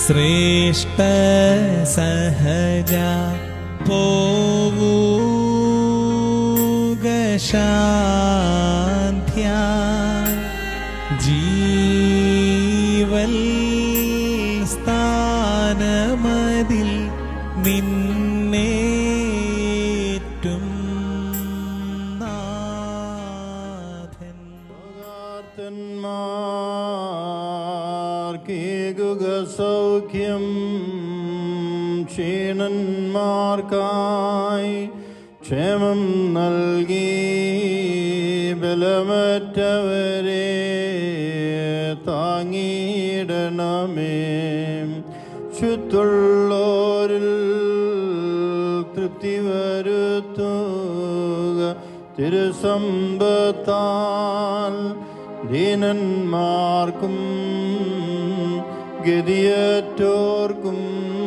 ശ്രേഷ്ഠ സഹജ പോവുകശാന്ത്യ ജീവൽ സ്ഥാനമതിൽ നിന്നേറ്റും നാഥൻ ാർക്കേകുക സൗഖ്യം ക്ഷീണന്മാർക്കായി ക്ഷേമം നൽകി ബലമറ്റവരെ താങ്ങിയിടണമേ ശുദ്ധുള്ളോരിൽ തൃപ്തി വരുത്തുക തിരുസമ്പത്താൽ ദീനന്മാർക്കും ഗതിയറ്റോർക്കും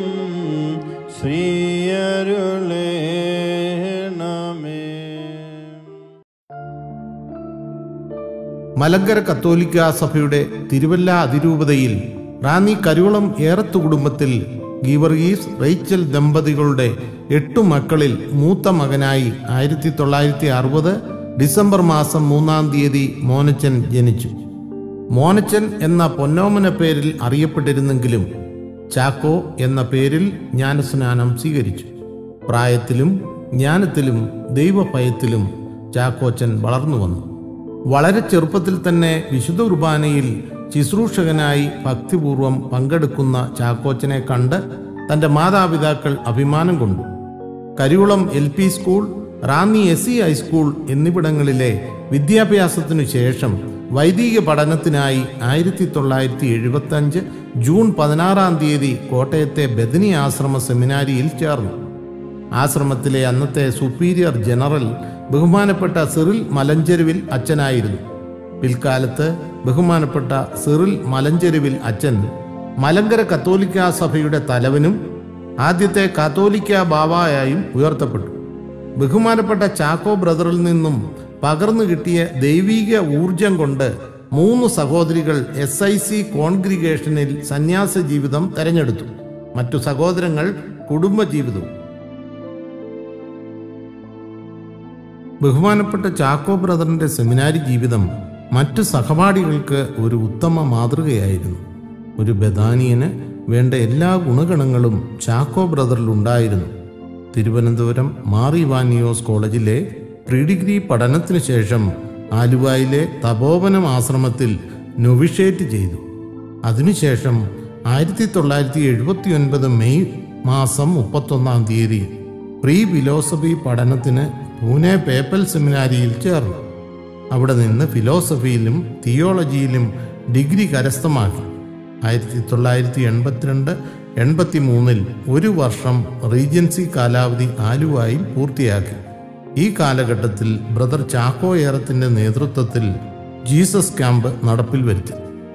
ശ്രീയരുളേണമേ മലങ്കര കത്തോലിക്ക സഭയുടെ തിരുവല്ല അതിരൂപതയിൽ റാന്നി കരുവളം ഏറത്തു കുടുംബത്തിൽ ഗീവർഗീസ് റേച്ചൽ ദമ്പതികളുടെ എട്ടു മക്കളിൽ മൂത്ത മകനായി ആയിരത്തി തൊള്ളായിരത്തി അറുപത് ഡിസംബർ മാസം മൂന്നാം തീയതി മോനച്ചൻ ജനിച്ചു മോനച്ചൻ എന്ന പൊന്നോമന പേരിൽ അറിയപ്പെട്ടിരുന്നെങ്കിലും ചാക്കോ എന്ന പേരിൽ ജ്ഞാനസ്നാനം സ്വീകരിച്ചു പ്രായത്തിലും ജ്ഞാനത്തിലും ദൈവഭയത്തിലും ചാക്കോച്ചൻ വളർന്നു വന്നു വളരെ ചെറുപ്പത്തിൽ തന്നെ വിശുദ്ധ കുർബാനയിൽ ശുശ്രൂഷകനായി ഭക്തിപൂർവം പങ്കെടുക്കുന്ന ചാക്കോച്ചനെ കണ്ട് തന്റെ മാതാപിതാക്കൾ അഭിമാനം കൊണ്ടു Karikulam L P school Ranni S C high school എന്നിവിടങ്ങളിലെ വിദ്യാഭ്യാസത്തിനു ശേഷം വൈദിക പഠനത്തിനായി ആയിരത്തി തൊള്ളായിരത്തി എഴുപത്തി അഞ്ച് ജൂൺ പതിനാറാം തീയതി കോട്ടയത്തെ ബദനി ആശ്രമ സെമിനാരിയിൽ ചേർന്നു ആശ്രമത്തിലെ അന്നത്തെ സുപ്പീരിയർ ജനറൽ ബഹുമാനപ്പെട്ട സിറിൽ മലഞ്ചെരുവിൽ അച്ഛനായിരുന്നു പിൽക്കാലത്ത് ബഹുമാനപ്പെട്ട സിറിൽ മലഞ്ചെരുവിൽ അച്ഛൻ മലങ്കര കത്തോലിക്ക സഭയുടെ തലവനും ആദ്യത്തെ കത്തോലിക്ക ബാവായായും ഉയർത്തപ്പെട്ടു ബഹുമാനപ്പെട്ട ചാക്കോ ബ്രദറിൽ നിന്നും പകർന്നു കിട്ടിയ ദൈവീക ഊർജം കൊണ്ട് മൂന്ന് സഹോദരികൾ എസ് ഐ സി കോൺഗ്രിഗേഷനിൽ സന്യാസ ജീവിതം തെരഞ്ഞെടുത്തു മറ്റു സഹോദരങ്ങൾ കുടുംബജീവിതവും ബഹുമാനപ്പെട്ട ചാക്കോ ബ്രദറിന്റെ സെമിനാരി ജീവിതം മറ്റു സഹപാഠികൾക്ക് ഒരു ഉത്തമ മാതൃകയായിരുന്നു ഒരു ബദാനിയന് വേണ്ട എല്ലാ ഗുണഗണങ്ങളും ചാക്കോ ബ്രദറിൽ ഉണ്ടായിരുന്നു തിരുവനന്തപുരം മാറി വാനിയോസ് കോളേജിലെ പ്രീ ഡിഗ്രി പഠനത്തിനു ശേഷം ആലുവായിലെ തപോവനം ആശ്രമത്തിൽ നൊവിഷേറ്റ് ചെയ്തു അതിനുശേഷം ആയിരത്തി തൊള്ളായിരത്തി എഴുപത്തി ഒൻപത് മെയ് മാസം മുപ്പത്തൊന്നാം തീയതി പ്രീ ഫിലോസഫി പഠനത്തിന് പൂനെ പേപ്പൽ സെമിനാരിയിൽ ചേർന്നു അവിടെ നിന്ന് ഫിലോസഫിയിലും തിയോളജിയിലും ഡിഗ്രി കരസ്ഥമാക്കി ആയിരത്തി തൊള്ളായിരത്തി എൺപത്തിരണ്ട് എൺപത്തി മൂന്നിൽ ഒരു വർഷം റീജൻസി കാലാവധി ആലുവായിൽ പൂർത്തിയാക്കി ഈ കാലഘട്ടത്തിൽ ബ്രദർ ചാക്കോ ഏറത്തിന്റെ നേതൃത്വത്തിൽ ജീസസ് ക്യാമ്പ് നടപ്പിൽ വരുത്തി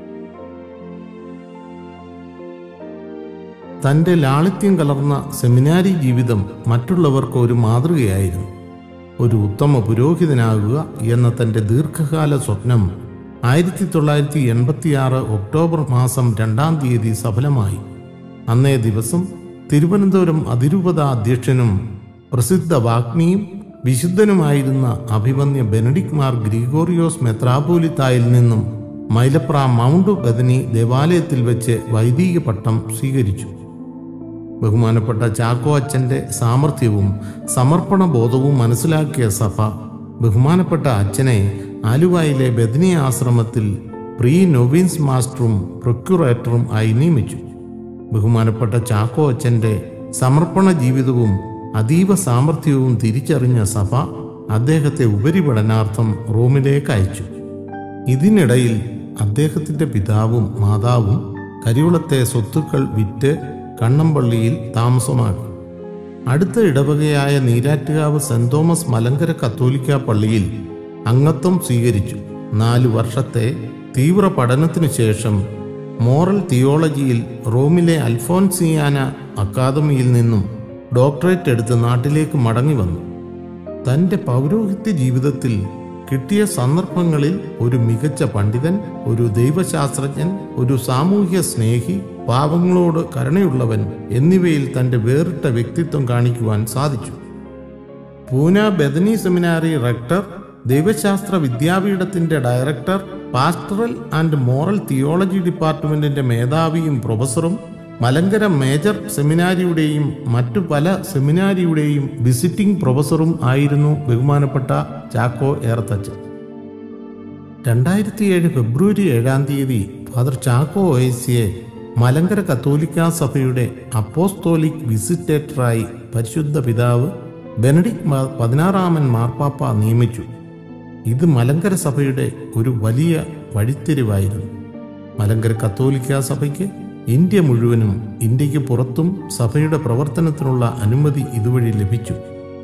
തന്റെ ലാളിത്യം കലർന്ന സെമിനാരി ജീവിതം മറ്റുള്ളവർക്ക് ഒരു മാതൃകയായിരുന്നു ഒരു ഉത്തമ പുരോഹിതനാകുക എന്ന തന്റെ ദീർഘകാല സ്വപ്നം ആയിരത്തി തൊള്ളായിരത്തി എൺപത്തിയാറ് ഒക്ടോബർ മാസം രണ്ടാം തീയതി സഫലമായി അന്നേ ദിവസം തിരുവനന്തപുരം അതിരൂപത അധ്യക്ഷനും പ്രസിദ്ധ വാഗ്മിയും വിശുദ്ധനുമായിരുന്ന അഭിമന്യ ബെനഡിക് മാർ ഗ്രിഗോറിയോസ് മെത്രാപോലിത്തായിൽ നിന്നും മൈലപ്ര മൗണ്ട് ബദനി ദേവാലയത്തിൽ വെച്ച് വൈദിക പട്ടം സ്വീകരിച്ചു ബഹുമാനപ്പെട്ട ചാക്കോ അച്ഛൻ്റെ സാമർഥ്യവും സമർപ്പണ ബോധവും മനസ്സിലാക്കിയ സഭ ബഹുമാനപ്പെട്ട അച്ഛനെ ആലുവായിലെ ബദനി ആശ്രമത്തിൽ പ്രീ നൊവീൻസ് മാസ്റ്ററും പ്രൊക്യുറേറ്ററും ആയി നിയമിച്ചു ബഹുമാനപ്പെട്ട ചാക്കോ അച്ഛൻ്റെ സമർപ്പണ ജീവിതവും അതീവ സാമർഥ്യവും തിരിച്ചറിഞ്ഞ സഭ അദ്ദേഹത്തെ ഉപരിപഠനാർത്ഥം റോമിലേക്ക് അയച്ചു ഇതിനിടയിൽ അദ്ദേഹത്തിന്റെ പിതാവും മാതാവും കരികുളത്തെ സ്വത്തുക്കൾ വിറ്റ് കണ്ണമ്പള്ളിയിൽ താമസമാക്കി അടുത്ത ഇടവകയായ നീരാറ്റുകാവ് സെന്റ് തോമസ് മലങ്കര കത്തോലിക്ക പള്ളിയിൽ അംഗത്വം സ്വീകരിച്ചു നാലു വർഷത്തെ തീവ്ര പഠനത്തിനു ശേഷം മോറൽ തിയോളജിയിൽ റോമിലെ അൽഫോൻസിയാന അക്കാദമിയിൽ നിന്നും ഡോക്ടറേറ്റ് എടുത്ത് നാട്ടിലേക്ക് മടങ്ങി വന്നു തൻ്റെ പൗരോഹിത്യ ജീവിതത്തിൽ കിട്ടിയ സന്ദർഭങ്ങളിൽ ഒരു മികച്ച പണ്ഡിതൻ ഒരു ദൈവശാസ്ത്രജ്ഞൻ ഒരു സാമൂഹ്യ സ്നേഹി പാവങ്ങളോട് കരുണയുള്ളവൻ എന്നിവയിൽ തന്റെ വേറിട്ട വ്യക്തിത്വം കാണിക്കുവാൻ സാധിച്ചു പൂന ബദനി സെമിനാരി റെക്ടർ ദൈവശാസ്ത്ര വിദ്യാപീഠത്തിന്റെ director pastoral and moral theology ഡിപ്പാർട്ട്മെന്റിന്റെ മേധാവിയും പ്രൊഫസറും മലങ്കര മേജർ സെമിനാരിയുടെയും മറ്റു പല സെമിനാരിയുടെയും വിസിറ്റിംഗ് പ്രൊഫസറും ആയിരുന്നു ബഹുമാനപ്പെട്ട ചാക്കോ ഏർത്തച്ചൻ രണ്ടായിരത്തി ഏഴ് ഫെബ്രുവരി ഏഴാം തീയതി ഫാദർ ചാക്കോ ഒയസിയെ മലങ്കര കത്തോലിക്ക സഭയുടെ അപ്പോസ്തോലിക് വിസിറ്റേറ്ററായി പരിശുദ്ധ പിതാവ് ബെനഡിക് മാ- പതിനാറാമൻ മാർപ്പാപ്പ നിയമിച്ചു ഇത് മലങ്കര സഭയുടെ ഒരു വലിയ വഴിത്തിരിവായിരുന്നു മലങ്കര കത്തോലിക്ക സഭയ്ക്ക് ഇന്ത്യ മുഴുവനും ഇന്ത്യക്ക് പുറത്തും സഭയുടെ പ്രവർത്തനത്തിനുള്ള അനുമതി ഇതുവഴി ലഭിച്ചു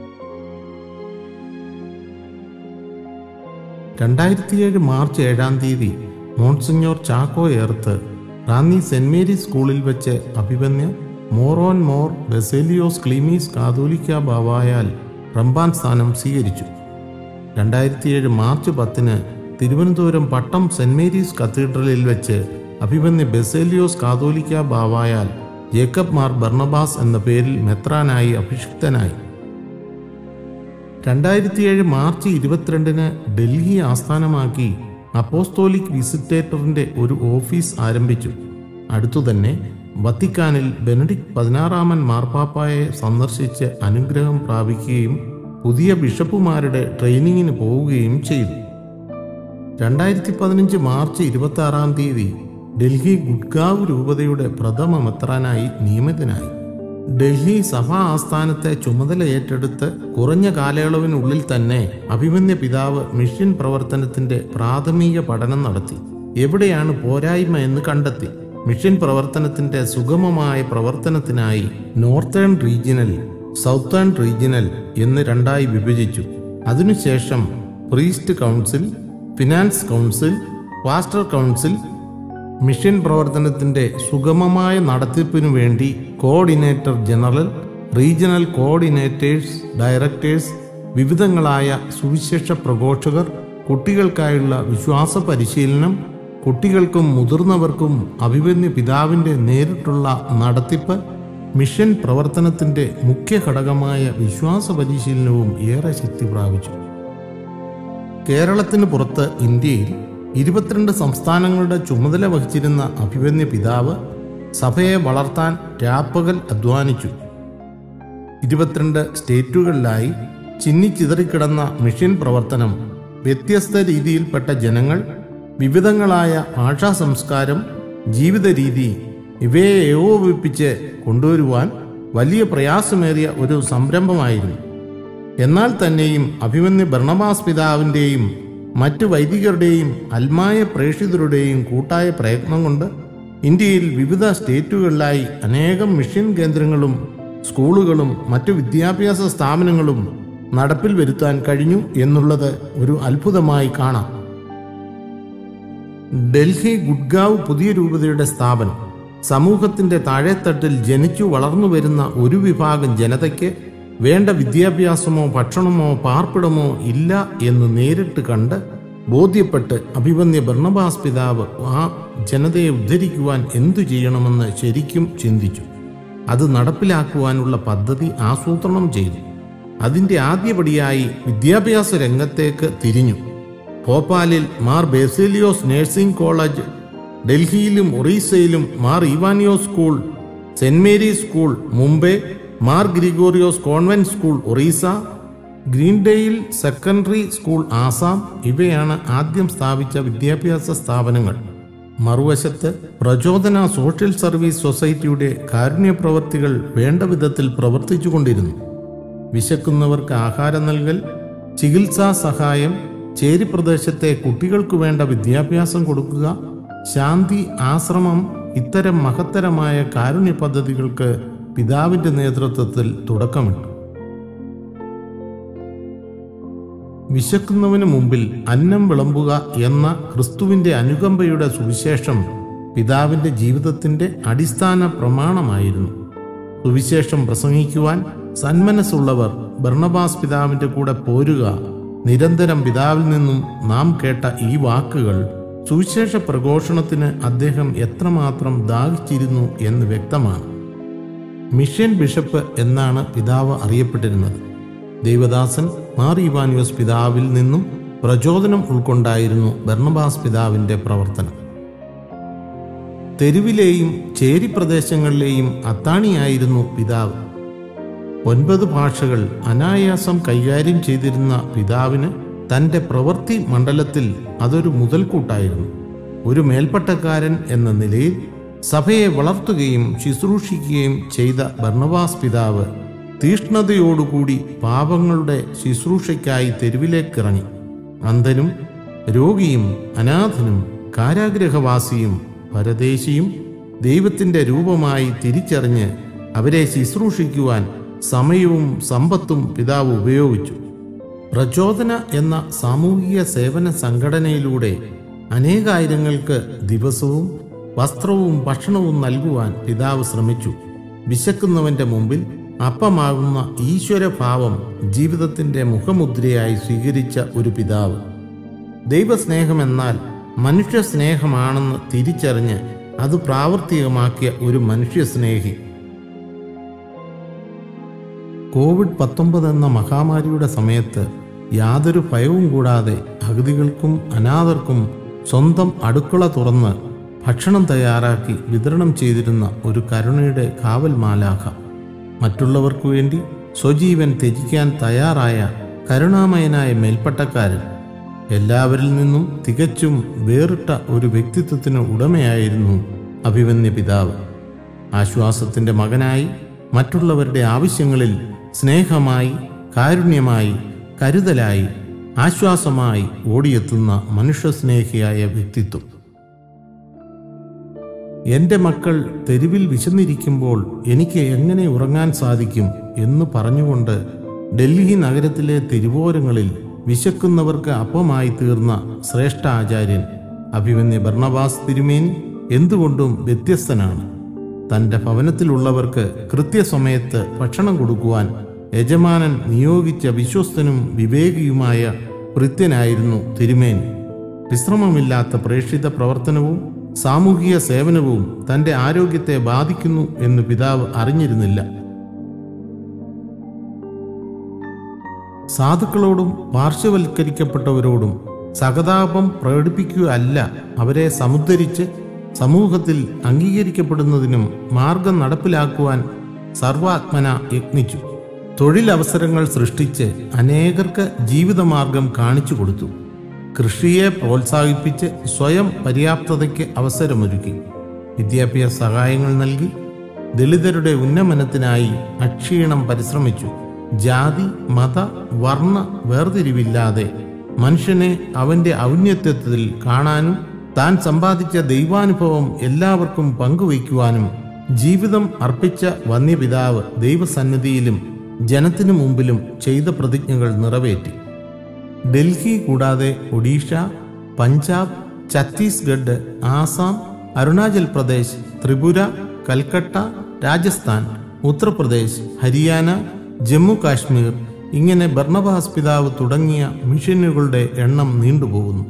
രണ്ടായിരത്തിയേഴ് മാർച്ച് ഏഴാം തീയതി മോൺസിഞ്ഞോർ ചാക്കോ ഏർത്ത് റാന്നി സെന്റ് മേരീസ് സ്കൂളിൽ വെച്ച് അഭിമന്യ മോറോൻ മോർ ബെസേലിയോസ് ക്ലീമീസ് കാതോലിക്ക ബാവായാൽ റംബാൻ സ്ഥാനം സ്വീകരിച്ചു രണ്ടായിരത്തിയേഴ് മാർച്ച് പത്തിന് തിരുവനന്തപുരം പട്ടം സെന്റ് മേരീസ് കത്തീഡ്രലിൽ വെച്ച് അഭിമന്യ ബെസേലിയോസ് കാതോലിക്ക ബാവായാൽ ജേക്കബ് മാർ ബർണബാസ് എന്ന പേരിൽ മെത്രാനായി അഭിഷിക്തനായി രണ്ടായിരത്തിയേഴ് മാർച്ച് ഇരുപത്തിരണ്ടിന് ഡൽഹി ആസ്ഥാനമാക്കി അപ്പോസ്തോലിക് വിസിറ്റേറ്ററിന്റെ ഒരു ഓഫീസ് ആരംഭിച്ചു അടുത്തുതന്നെ വത്തിക്കാനിൽ ബെനഡിക് പതിനാറാമൻ മാർപ്പാപ്പായെ സന്ദർശിച്ച് അനുഗ്രഹം പ്രാപിക്കുകയും പുതിയ ബിഷപ്പുമാരുടെ ട്രെയിനിങ്ങിന് പോവുകയും ചെയ്തു രണ്ടായിരത്തി പതിനഞ്ച് മാർച്ച് ഇരുപത്തി ആറാം തീയതി ഡൽഹി ഗുഡ്ഗാവ് രൂപതയുടെ പ്രഥമ മെത്രാനായി നിയമിതനായി ഡൽഹി സഭാ ആസ്ഥാനത്തെ ചുമതല ഏറ്റെടുത്ത് കുറഞ്ഞ കാലയളവിനുള്ളിൽ തന്നെ അഭിമന്യ പിതാവ് മിഷൻ പ്രവർത്തനത്തിന്റെ പ്രാഥമിക പഠനം നടത്തി എവിടെയാണ് പോരായ്മ എന്ന് കണ്ടെത്തി മിഷൻ പ്രവർത്തനത്തിന്റെ സുഗമമായ പ്രവർത്തനത്തിനായി നോർത്തേൺ റീജിയണൽ സൗത്തേൺ റീജിയണൽ എന്ന് രണ്ടായി വിഭജിച്ചു അതിനുശേഷം priest council finance council pastor council mission പ്രവർത്തനത്തിന്റെ സുഗമമായ നടത്തിപ്പിനു വേണ്ടി coordinator general regional coordinators directors വിവിധങ്ങളായ സുവിശേഷ പ്രഘോഷകർ കുട്ടികൾക്കായുള്ള വിശ്വാസ പരിശീലനം കുട്ടികൾക്കും മുതിർന്നവർക്കും അഭിമന്യ പിതാവിന്റെ നേരിട്ടുള്ള നടത്തിപ്പ് മിഷൻ പ്രവർത്തനത്തിന്റെ മുഖ്യ ഘടകമായ വിശ്വാസ പരിശീലനവും ഏറെ ശക്തി പ്രാപിച്ചു കേരളത്തിന് പുറത്ത് ഇന്ത്യയിൽ ഇരുപത്തിരണ്ട് സംസ്ഥാനങ്ങളുടെ ചുമതല വഹിച്ചിരുന്ന അഭിമന്യ പിതാവ് സഭയെ വളർത്താൻ രാപ്പകൽ അധ്വാനിച്ചു ഇരുപത്തിരണ്ട് സ്റ്റേറ്റുകളിലായി ചിന്നിച്ചിതറിക്കിടന്ന മിഷൻ പ്രവർത്തനം വ്യത്യസ്ത രീതിയിൽപ്പെട്ട ജനങ്ങൾ വിവിധങ്ങളായ ഭാഷാ സംസ്കാരം ജീവിത രീതി ഇവയെ ഏകോപിപ്പിച്ച് കൊണ്ടുവരുവാൻ വലിയ പ്രയാസമേറിയ ഒരു സംരംഭമായിരുന്നു എന്നാൽ തന്നെയും അഭിമന്യ ഭരണമാസ് പിതാവിൻ്റെയും മറ്റ് വൈദികരുടെയും അൽമായ പ്രേക്ഷിതരുടെയും കൂട്ടായ പ്രയത്നം കൊണ്ട് ഇന്ത്യയിൽ വിവിധ സ്റ്റേറ്റുകളിലായി അനേകം മിഷൻ കേന്ദ്രങ്ങളും സ്കൂളുകളും മറ്റു വിദ്യാഭ്യാസ സ്ഥാപനങ്ങളും നടപ്പിൽ വരുത്താൻ കഴിഞ്ഞു എന്നുള്ളത് ഒരു അത്ഭുതമായി കാണാം ഡൽഹി ഗുഡ്ഗാവ് പുതിയ രൂപതയുടെ സ്ഥാപനം സമൂഹത്തിന്റെ താഴെത്തട്ടിൽ ജനിച്ചു വളർന്നു വരുന്ന ഒരു വിഭാഗം ജനതയ്ക്ക് വേണ്ട വിദ്യാഭ്യാസമോ ഭക്ഷണമോ പാർപ്പിടമോ ഇല്ല എന്ന് നേരിട്ട് കണ്ട് ബോധ്യപ്പെട്ട് അഭിമന്യ ഭർണബാസ് പിതാവ് ആ ജനതയെ ഉദ്ധരിക്കുവാൻ എന്തു ചെയ്യണമെന്ന് ശരിക്കും ചിന്തിച്ചു അത് നടപ്പിലാക്കുവാനുള്ള പദ്ധതി ആസൂത്രണം ചെയ്തു അതിന്റെ ആദ്യപടിയായി വിദ്യാഭ്യാസ രംഗത്തേക്ക് തിരിഞ്ഞു ഭോപ്പാലിൽ മാർ ബേസിലിയോസ് നഴ്സിംഗ് കോളേജ് ഡൽഹിയിലും ഒറീസയിലും Mar Ivanios school saint Mary's school Mumbai Mar Gregorios convent school Orissa ഗ്രീൻഡേയിൽ സെക്കൻഡറി സ്കൂൾ ആസാം ഇവയാണ് ആദ്യം സ്ഥാപിച്ച വിദ്യാഭ്യാസ സ്ഥാപനങ്ങൾ മറുവശത്ത് പ്രചോദന സോഷ്യൽ സർവീസ് സൊസൈറ്റിയുടെ കാരുണ്യ പ്രവർത്തികൾ വേണ്ട വിധത്തിൽ പ്രവർത്തിച്ചുകൊണ്ടിരുന്നു വിശക്കുന്നവർക്ക് ആഹാരം നൽകൽ ചികിത്സാ സഹായം ചേരി പ്രദേശത്തെ കുട്ടികൾക്ക് വേണ്ട വിദ്യാഭ്യാസം കൊടുക്കുക ശാന്തി ആശ്രമം ഇത്തരം മഹത്തരമായ കാരുണ്യ പദ്ധതികൾക്ക് പിതാവിന്റെ നേതൃത്വത്തിൽ തുടക്കമിട്ടു വിശക്കുന്നവന് മുമ്പിൽ അന്നം വിളമ്പുക എന്ന ക്രിസ്തുവിന്റെ അനുകമ്പയുടെ സുവിശേഷം പിതാവിന്റെ ജീവിതത്തിന്റെ അടിസ്ഥാന പ്രമാണമായിരുന്നു സുവിശേഷം പ്രസംഗിക്കുവാൻ സന്മനസ്സുള്ളവർ ഭർണബാസ് പിതാവിന്റെ കൂടെ പോരുക നിരന്തരം പിതാവിൽ നിന്നും നാം കേട്ട ഈ വാക്കുകൾ സുവിശേഷ പ്രഘോഷണത്തിന് അദ്ദേഹം എത്രമാത്രം ദാഹിച്ചിരുന്നു എന്ന് വ്യക്തമാണ് മിഷൻ ബിഷപ്പ് എന്നാണ് പിതാവ് അറിയപ്പെട്ടിരുന്നത് ദേവദാസൻ മാർ ഇവാനിയോസ് പിതാവിൽ നിന്നും പ്രചോദനം ഉൾക്കൊണ്ടായിരുന്നു ബർണബാസ് പിതാവിന്റെ പ്രവർത്തനം തെരുവിലെയും ചേരി പ്രദേശങ്ങളിലെയും അത്താണിയായിരുന്നു പിതാവ് ഒൻപത് ഭാഷകൾ അനായാസം കൈകാര്യം ചെയ്തിരുന്ന പിതാവിന് തന്റെ പ്രവൃത്തി മണ്ഡലത്തിൽ അതൊരു മുതൽക്കൂട്ടായിരുന്നു ഒരു മേൽപ്പട്ടക്കാരൻ എന്ന നിലയിൽ സഭയെ വളർത്തുകയും ശുശ്രൂഷിക്കുകയും ചെയ്ത ഭർണവാസ് പിതാവ് തീഷ്ണതയോടുകൂടി പാപങ്ങളുടെ ശുശ്രൂഷയ്ക്കായി തെരുവിലേക്കിറങ്ങി അന്ധനും രോഗിയും അനാഥനും കാരാഗ്രഹവാസിയും പരദേശിയും ദൈവത്തിന്റെ രൂപമായി തിരിച്ചറിഞ്ഞ് അവരെ ശുശ്രൂഷിക്കുവാൻ സമയവും സമ്പത്തും പിതാവ് ഉപയോഗിച്ചു പ്രചോദന എന്ന സാമൂഹിക സേവന സംഘടനയിലൂടെ അനേകായിരങ്ങൾക്ക് ദിവസവും വസ്ത്രവും ഭക്ഷണവും നൽകുവാൻ പിതാവ് ശ്രമിച്ചു വിശക്കുന്നവന്റെ മുമ്പിൽ അപ്പമാകുന്ന ഈശ്വരഭാവം ജീവിതത്തിന്റെ മുഖമുദ്രയായി സ്വീകരിച്ച ഒരു പിതാവ് ദൈവസ്നേഹമെന്നാൽ മനുഷ്യ സ്നേഹമാണെന്ന് തിരിച്ചറിഞ്ഞ് അത് പ്രാവർത്തികമാക്കിയ ഒരു മനുഷ്യസ്നേഹി കോവിഡ് പത്തൊമ്പത് എന്ന മഹാമാരിയുടെ സമയത്ത് യാതൊരു ഭയവും കൂടാതെ അഗതികൾക്കും അനാഥർക്കും സ്വന്തം അടുക്കള തുറന്ന് ഭക്ഷണം തയ്യാറാക്കി വിതരണം ചെയ്തിരുന്ന ഒരു കരുണയുടെ കാവൽ മാലാഖ മറ്റുള്ളവർക്കു വേണ്ടി സ്വജീവൻ ത്യജിക്കാൻ തയ്യാറായ കരുണാമയനായ മേൽപ്പട്ടക്കാരൻ എല്ലാവരിൽ നിന്നും തികച്ചും വേറിട്ട ഒരു വ്യക്തിത്വത്തിന് ഉടമയായിരുന്നു അഭിമന്യ പിതാവ് ആശ്വാസത്തിന്റെ മകനായി മറ്റുള്ളവരുടെ ആവശ്യങ്ങളിൽ സ്നേഹമായി കാരുണ്യമായി കരുതലായി ആശ്വാസമായി ഓടിയെത്തുന്ന മനുഷ്യസ്നേഹിയായ വ്യക്തിത്വം എന്റെ മക്കൾ തെരുവിൽ വിശന്നിരിക്കുമ്പോൾ എനിക്ക് എങ്ങനെ ഉറങ്ങാൻ സാധിക്കും എന്ന് പറഞ്ഞുകൊണ്ട് ഡൽഹി നഗരത്തിലെ തെരുവോരങ്ങളിൽ വിശക്കുന്നവർക്ക് അപ്പമായി തീർന്ന ശ്രേഷ്ഠ ആചാര്യൻ അഭിമന്യ ഭർണവാസ് തിരുമേനി എന്തുകൊണ്ടും വ്യത്യസ്തനാണ് തന്റെ ഭവനത്തിലുള്ളവർക്ക് കൃത്യസമയത്ത് ഭക്ഷണം കൊടുക്കുവാൻ യജമാനൻ നിയോഗിച്ച വിശ്വസ്തനും വിവേകിയുമായ ഭൃത്യനായിരുന്നു തിരുമേനി വിശ്രമമില്ലാത്ത പ്രേക്ഷിത പ്രവർത്തനവും സാമൂഹിക സേവനവും തന്റെ ആരോഗ്യത്തെ ബാധിക്കുന്നു എന്ന് പിതാവ് അറിഞ്ഞിരുന്നില്ല സാധുക്കളോടും പാർശ്വവൽക്കരിക്കപ്പെട്ടവരോടും സഹതാപം പ്രകടിപ്പിക്കുകയല്ല അവരെ സമുദ്ധരിച്ച് സമൂഹത്തിൽ അംഗീകരിക്കപ്പെടുന്നതിനും മാർഗം നടപ്പിലാക്കുവാൻ സർവാത്മന യത്നിച്ചു തൊഴിലവസരങ്ങൾ സൃഷ്ടിച്ച് അനേകർക്ക് ജീവിതമാർഗം കാണിച്ചു കൊടുത്തു കൃഷിയെ പ്രോത്സാഹിപ്പിച്ച് സ്വയം പര്യാപ്തതയ്ക്ക് അവസരമൊരുക്കി വിദ്യാഭ്യാസ സഹായങ്ങൾ നൽകി ദളിതരുടെ ഉന്നമനത്തിനായി അക്ഷീണം പരിശ്രമിച്ചു ജാതി മത വർണ്ണ വേർതിരിവില്ലാതെ മനുഷ്യനെ അവന്റെ ഔന്നത്യത്തിൽ കാണാനും താൻ സമ്പാദിച്ച ദൈവാനുഭവം എല്ലാവർക്കും പങ്കുവയ്ക്കുവാനും ജീവിതം അർപ്പിച്ച വന്യപിതാവ് ദൈവസന്നിധിയിലും ജനത്തിനു മുമ്പിലും ചെയ്ത പ്രതിജ്ഞകൾ നിറവേറ്റി ഡൽഹി കൂടാതെ ഒഡീഷ പഞ്ചാബ് ഛത്തീസ്ഗഡ് ആസാം അരുണാചൽ പ്രദേശ് ത്രിപുര കൽക്കട്ട രാജസ്ഥാൻ ഉത്തർപ്രദേശ് ഹരിയാന ജമ്മു കാശ്മീർ ഇങ്ങനെ ഭർണബാസ് പിതാവ് തുടങ്ങിയ മിഷനുകളുടെ എണ്ണം നീണ്ടുപോകുന്നു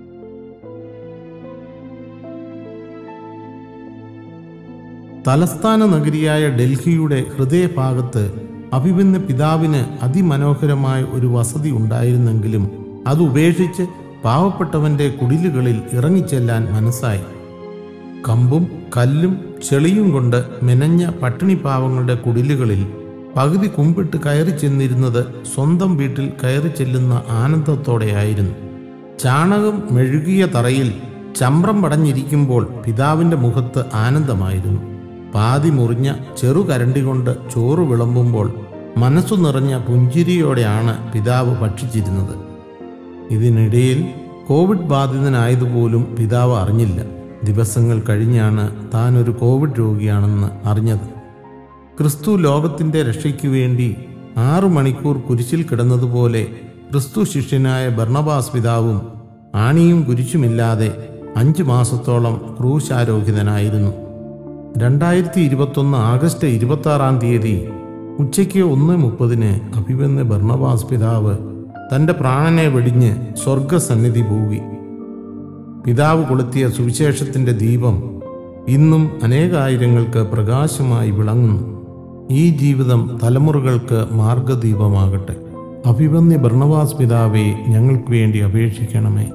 തലസ്ഥാന നഗരിയായ ഡൽഹിയുടെ ഹൃദയഭാഗത്ത് അഭിമന്യ പിതാവിന് അതിമനോഹരമായ ഒരു വസതി ഉണ്ടായിരുന്നെങ്കിലും അത് ഉപേക്ഷിച്ച് പാവപ്പെട്ടവന്റെ കുടിലുകളിൽ ഇറങ്ങിച്ചെല്ലാൻ മനസ്സായി കമ്പും കല്ലും ചെളിയും കൊണ്ട് മെനഞ്ഞ പട്ടിണി പാവങ്ങളുടെ കുടിലുകളിൽ പകുതി കുമ്പിട്ട് കയറി ചെന്നിരുന്നത് സ്വന്തം വീട്ടിൽ കയറി ചെല്ലുന്ന ആനന്ദത്തോടെയായിരുന്നു ചാണകം മെഴുകിയ തറയിൽ ചമ്രം പടഞ്ഞിരിക്കുമ്പോൾ പിതാവിന്റെ മുഖത്ത് ആനന്ദമായിരുന്നു പാതി മുറിഞ്ഞ ചെറുകരണ്ടി കൊണ്ട് ചോറ് വിളമ്പുമ്പോൾ മനസ്സു നിറഞ്ഞ പുഞ്ചിരിയോടെയാണ് പിതാവ് ഭക്ഷിച്ചിരുന്നത് ഇതിനിടയിൽ കോവിഡ് ബാധിതനായതുപോലും പിതാവ് അറിഞ്ഞില്ല ദിവസങ്ങൾ കഴിഞ്ഞാണ് താൻ ഒരു കോവിഡ് രോഗിയാണെന്ന് അറിഞ്ഞത് ക്രിസ്തു ലോകത്തിന്റെ രക്ഷയ്ക്കു വേണ്ടി ആറു മണിക്കൂർ കുരിശിൽ കിടന്നതുപോലെ ക്രിസ്തു ശിഷ്യനായ ഭർണബാസ് പിതാവും ആണിയും കുരിശുമില്ലാതെ അഞ്ചു മാസത്തോളം ക്രൂശാരോഹിതനായിരുന്നു രണ്ടായിരത്തി ഇരുപത്തൊന്ന് ആഗസ്റ്റ് ഇരുപത്തി ആറാം തീയതി ഉച്ചയ്ക്ക് ഒന്ന് മുപ്പതിന് അഭിമന്യ ഭർണബാസ് പിതാവ് തന്റെ പ്രാണനെ വെടിഞ്ഞ് സ്വർഗസന്നിധി പോകി പിതാവ് കൊളുത്തിയ സുവിശേഷത്തിന്റെ ദീപം ഇന്നും അനേകായിരങ്ങൾക്ക് പ്രകാശമായി വിളങ്ങുന്നു ഈ ജീവിതം തലമുറകൾക്ക് മാർഗദീപമാകട്ടെ അഭിവന്യ ഭർണവാസ് പിതാവെ ഞങ്ങൾക്ക് വേണ്ടി അപേക്ഷിക്കണമേ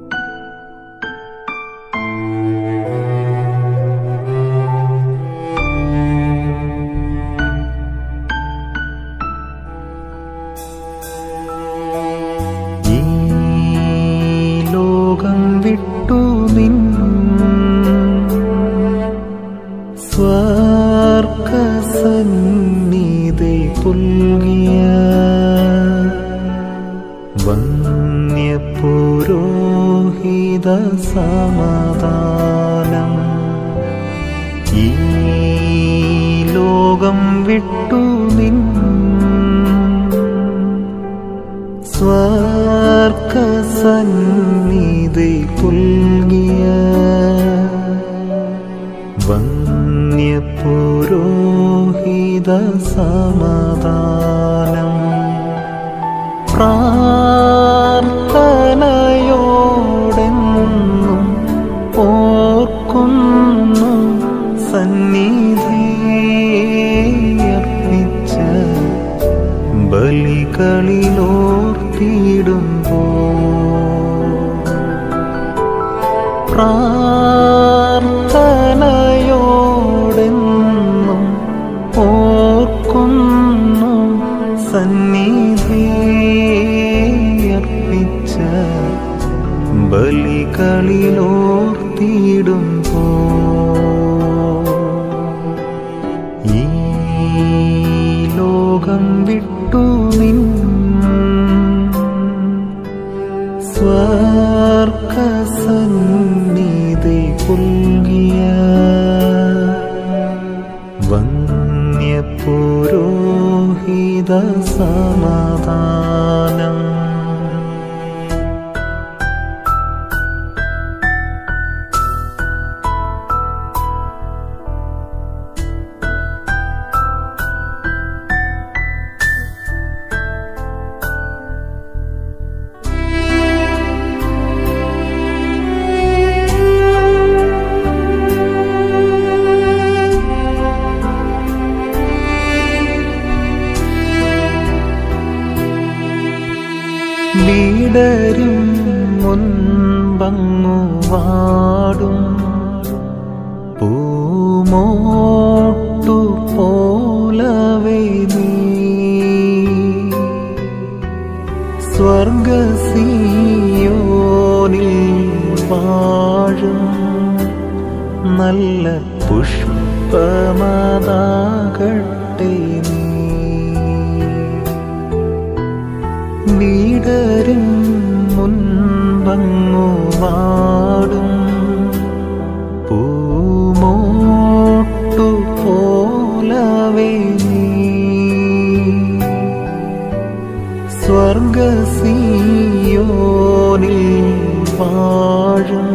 ഈ ലോകം വിട്ടു നിൻ സ്വർഗസന്നിധി പുൽകിയ വന്യപുരോഹിത സമാധാനം ഈ ലോകം വിട്ടു നിൻ സ്വർഗസന്നിധി പുൽകിയ വന്യപുരോഹിത സമാധാനം പ്രാർത്ഥനയോടെന്നും ഓർക്കുന്നു സന്നിധിയർപ്പിച്ച ബലികളിലോർത്തിടുമ്പോ പ്രാർത്ഥനയോടെന്നും ഓർക്കുന്നു സന്നിധിയർപ്പിച്ച ബലികളിലോർത്തിടുമ്പോ ഈ ലോകം വിട്ടു നിൻ സ്വർഗസന്നിധി പുൽകിയ വന്യപുരോഹിത സമാധാനം വീടരും മുൻപങ്ങു വാടും പൂമോട്ടു പോലവേ നീ സ്വർഗസീയോനിൽ വാഴും നല്ല പുഷ്പമതാകട്ടെ നീ വീടരും മുൻപങ്ങു വാടും പൂമോട്ടു പോലവേ നീ സ്വർഗസീയോനിൽ വാഴും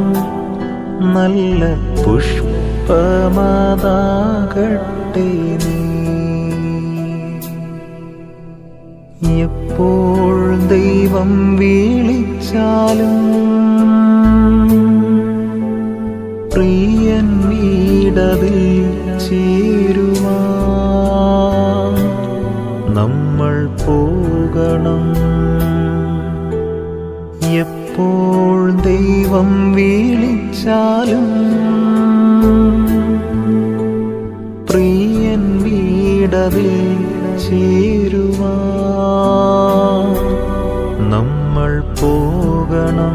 നല്ല പുഷ്പമതാകട്ടെ നീ എപ്പോൾ ദൈവം വിളിച്ചാലും പ്രിയൻ വീടതിൽ ചേരുവാൻ നമ്മൾ പോകണം എപ്പോൾ ദൈവം വിളിച്ചാലും പ്രിയൻ വീടതിൽ ചേരുവാൻ നമ്മൾ പോകണം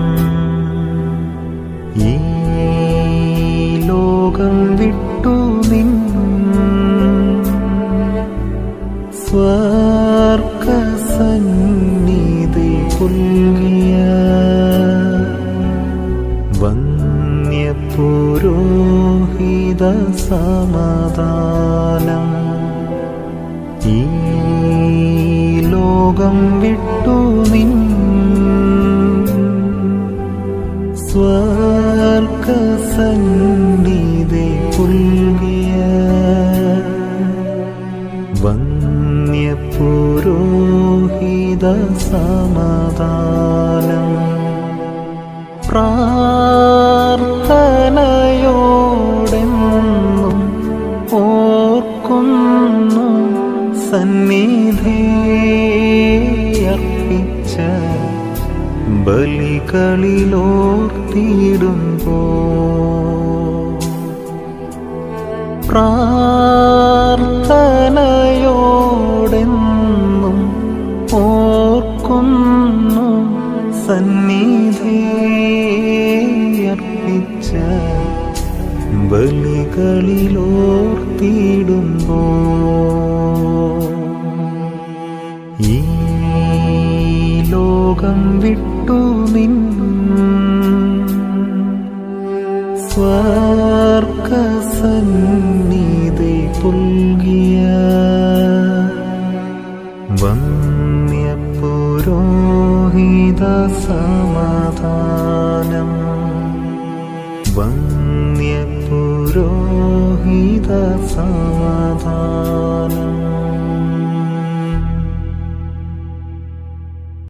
ഈ ലോകം വിട്ടു നിൻ സ്വർഗസന്നിധി പുൽകിയ വന്യപുരോഹിത സമാധാനം ഈ ലോകം വിട്ടു നിൻ സ്വർഗസന്നിധി പുൽകിയ വന്യപുരോഹിത സമാധാനം പ്രാർത്ഥനയോടെന്നും ഓർക്കുന്നു സന്നിധിയർപ്പിച്ച ബലികളിലോർത്തിടുമ്പോ പ്രാർത്ഥനയോടെന്നും ഓർക്കുന്നു സന്നിധിയർപ്പിച്ച ബലികളിലോർത്തിടുമ്പോ ഈ ലോകം വിട്ടു നിൻ സ്വർഗസന്നിധി പുൽകിയ വന്യപുരോഹിത സമാധാനം വന്യപുരോഹിത സമാധാനം